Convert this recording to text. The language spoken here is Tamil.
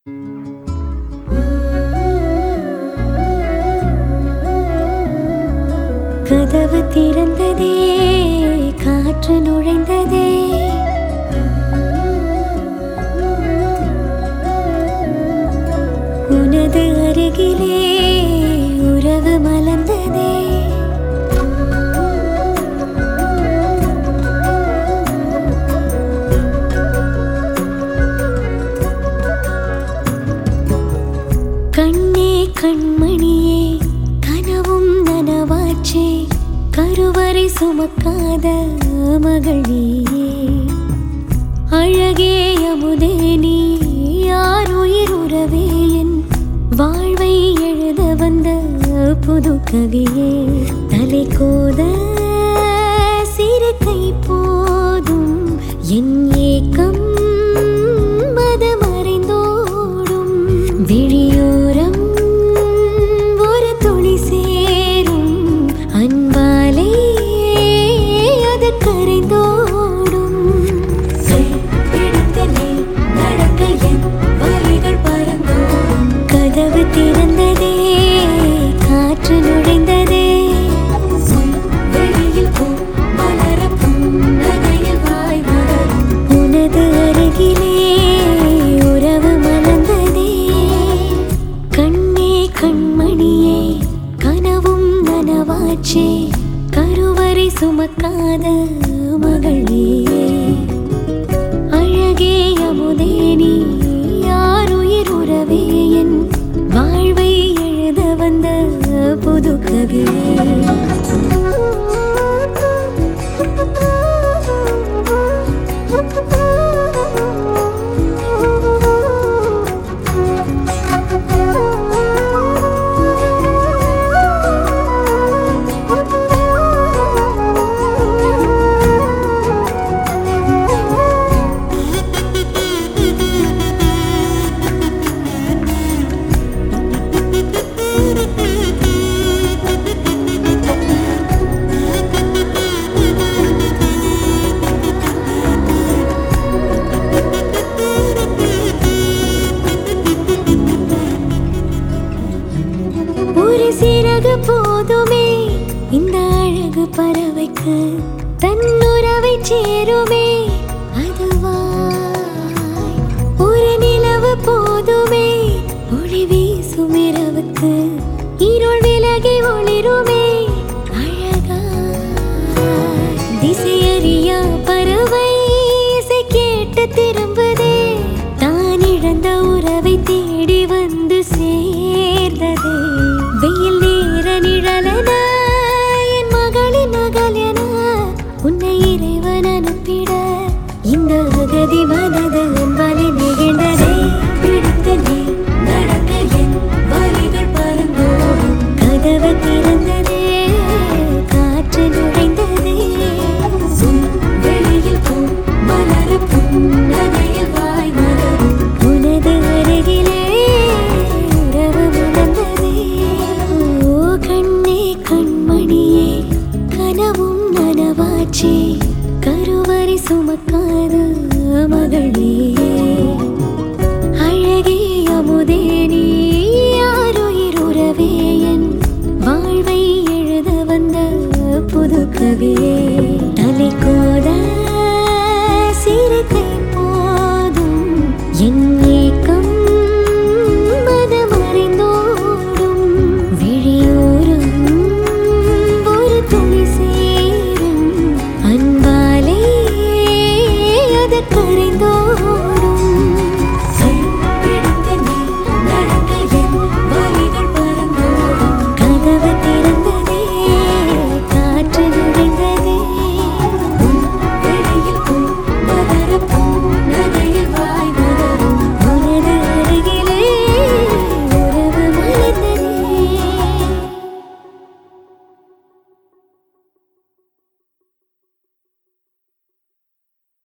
கதவு திறந்ததே காற்று நுழைந்ததே உனது அருகிலே உறவு மலர்ந்ததே கண்ணே கண்மணியே கனவும் நனவாச்சே கருவறை சுமக்காத மகள் நீயே அழகே அமுதே நீ யார் உயிர் உறவே என் வாழ்வை எழுத வந்த புது கவியே தலை கோத சிறுகை போதும் என் ஏக்கம் மதமறைந்தோடும் விழியோரம் ஒரு துளி சேரும் அன்பாலே அது கரைந்தோடும் கை பிடித்தலே நடக்க என் வலிகள் பறந்தோடும் கதவு திறந்ததே காற்று நுழைந்ததே வெளியில் பூ மலரப் புன்னகையில் வாய் மலரும் உனது அருகிலே உறவு மலர்ந்ததே கண்ணே கண்மணியே கனவும் நனவாச்சே கருவறை சுமக்காத மகளே அழகே அமுதே நீ யார் உயிர் உறவே என் வாழ்வை எழுத வந்த புது ஒரு சிறகு போதுமே இந்த அழகு பறவைக்கு தன்னுறவை சேருமே அதுவாய் ஒரு நிலவு போதுமே ஒளி வீசும் இரவுக்கு இருள் விலகி ஒளிருமே அழகாய் திசையறியா பறவை இசை கேட்டு திரும்புதே தான் இழந்த உறவை தேடி வந்து சேர்ந்ததே வெயில் நேர நிழலென என் மகளின் மகள் என உன்னை இறைவன் அனுப்பிட இந்த அகதி மன